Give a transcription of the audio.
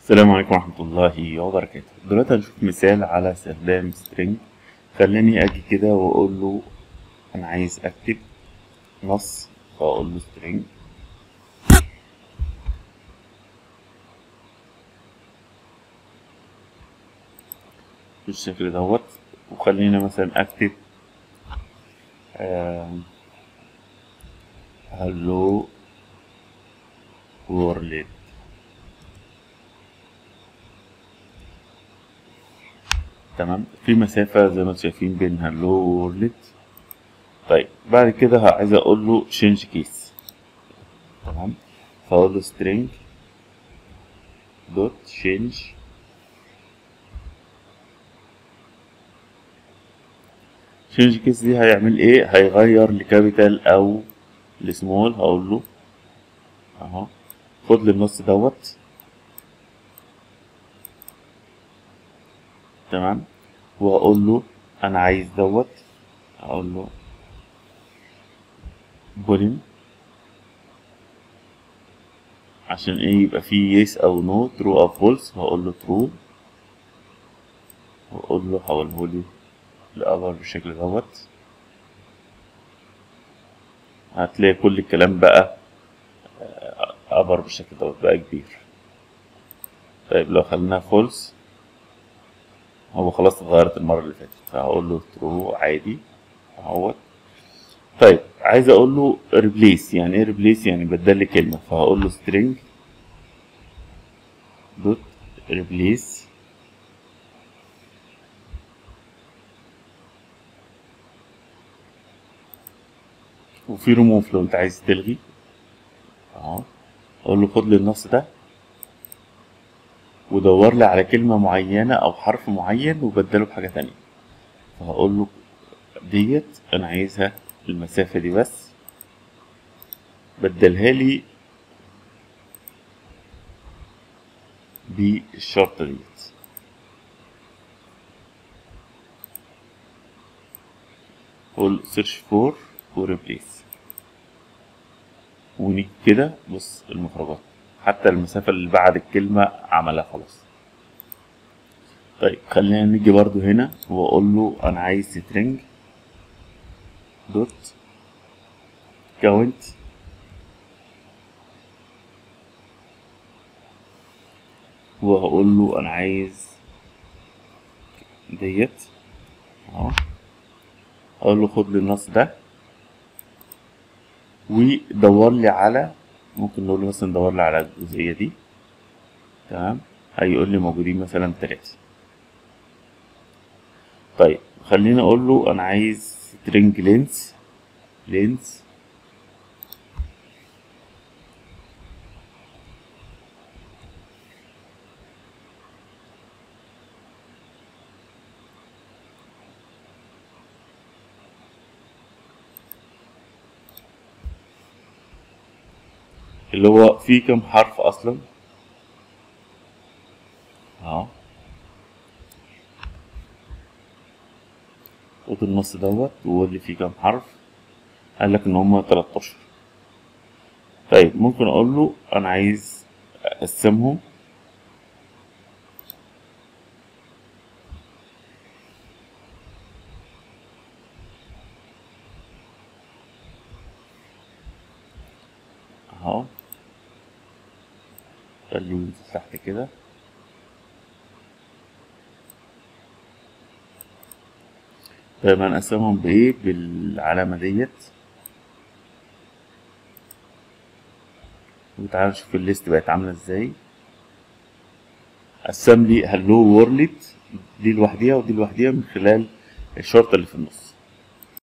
السلام عليكم ورحمة الله وبركاته دلوقتي هنشوف مثال على استخدام string خلاني اجي كده واقول له انا عايز اكتب نص فاقول له string بالشكل دوت وخلينا مثلا اكتب هلو وورلد تمام في مسافة زي ما انتم شايفين بين هلو وورلد طيب بعد كده عايز اقول له change case تمام فاقول له string dot change change case دي هيعمل ايه هيغير لكابيتال او لسمول هقول له اهو خد لي النص دوت تمام واقول له انا عايز دوت اقول له بولين عشان ايه يبقى فيه يس او نو ترو او فولس هقول له ترو واقول له حوله لي الأبر بالشكل دوت هتلاقي كل الكلام بقى أبر بالشكل دوت بقى كبير طيب لو خليناها فولس هو خلاص اتغيرت المرة اللي فاتت فهقول له ترو عادي اهوت طيب عايز اقول له ريبليس يعني ايه ريبليس يعني بدل لي كلمة فهقول له string دوت ريبليس وفي ريموف لو انت عايز تلغي اهو اقول له خد لي النص ده ودور لي على كلمة معينة أو حرف معين وبدله بحاجة تانية فهقول له ديت أنا عايزها المسافة دي بس بدلها لي بالشرطة ديت قول سيرش فور وريبليس ونيجي كده بص المخرجات حتى المسافة اللي بعد الكلمة عملها خلاص طيب خلينا نيجي برضو هنا واقول له انا عايز string دوت كاونت وهقول له انا عايز ديت اهو اقول له خد لي النص ده ودور لي على ممكن نقول مثلا دور لي على الجزئية دي تمام هيقول لي موجودين مثلا تلاتة طيب خليني اقول له انا عايز string length length اللي هو فيه كم حرف اصلا اهو خد النص دوت وقول لي فيه كام حرف قال لك ان هما 13 طيب ممكن اقول له انا عايز اقسمهم اهو خليه ينزل تحت كده طيب هنقسمهم بايه بالعلامة ديت وتعالى نشوف الليست بقت عاملة ازاي قسم لي هلو وورلد دي لوحديها ودي لوحديها من خلال الشرطة اللي في النص